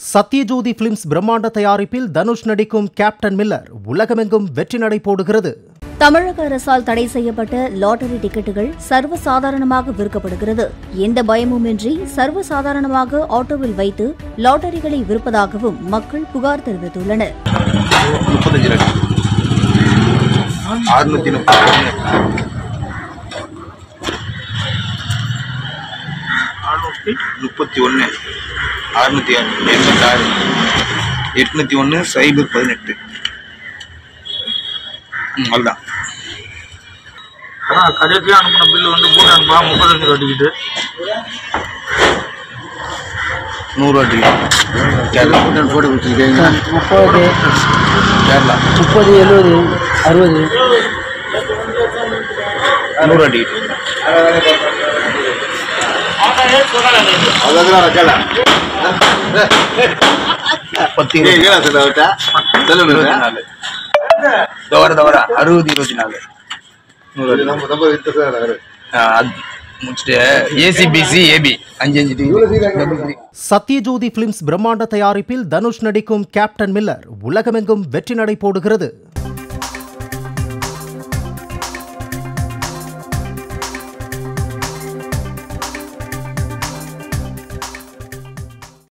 Sathyajothi films பிரம்மாண்ட தயாரிப்பில் தனுஷ் நடிக்கும் கேப்டன் மில்லர் உலகமெங்கும் வெற்றி நடை போடுகிறது தமிழக அரசால் தடை செய்யப்பட்ட லாட்டரி டிக்கெட்டுகள் சர்வசாதாரணமாக விற்கப்படுகிறது எந்த பயமுமின்றி சர்வசாதாரணமாக ஆட்டோவில் வைத்து லாட்டரிகளை விற்பதாகவும் மக்கள் புகார் தெரிவித்துள்ளனர் முப்பத்தஞ்சு லட்சம் அறுநூத்தி முப்பத்தி முப்பத்தி ஒன்று அறுநூத்தி எண்பத்தி ஆறு எட்நூத்தி ஒன்று சைபர் பதினெட்டு ம் அவ்வளோதான் அதான் கடைக்கு அனுப்பின பில்லு வந்து போட்டு அனுப்பா முப்பத்தஞ்சு ரூபா டிக்கெட்டு நூறுரூவா டிக்கெட் கேரளா போட்டு கொடுத்துருக்கீங்க முப்பது கேரளா முப்பது எழுபது அறுபது நூறுரூவா டிக்கெட் பத்து இருபத்தி நாலு தவற தவற அறுபது இருபத்தி நாலு நூறு ஆ, அது முடிச்சுட்டு ஏசிபிசி ஏபி அஞ்சு அஞ்சு டிகிரி சத்யஜோதி பிலிம்ஸ் பிரம்மாண்ட தயாரிப்பில் தனுஷ் நடிக்கும் கேப்டன் மில்லர் உலகமெங்கும் வெற்றி நடை போடுகிறது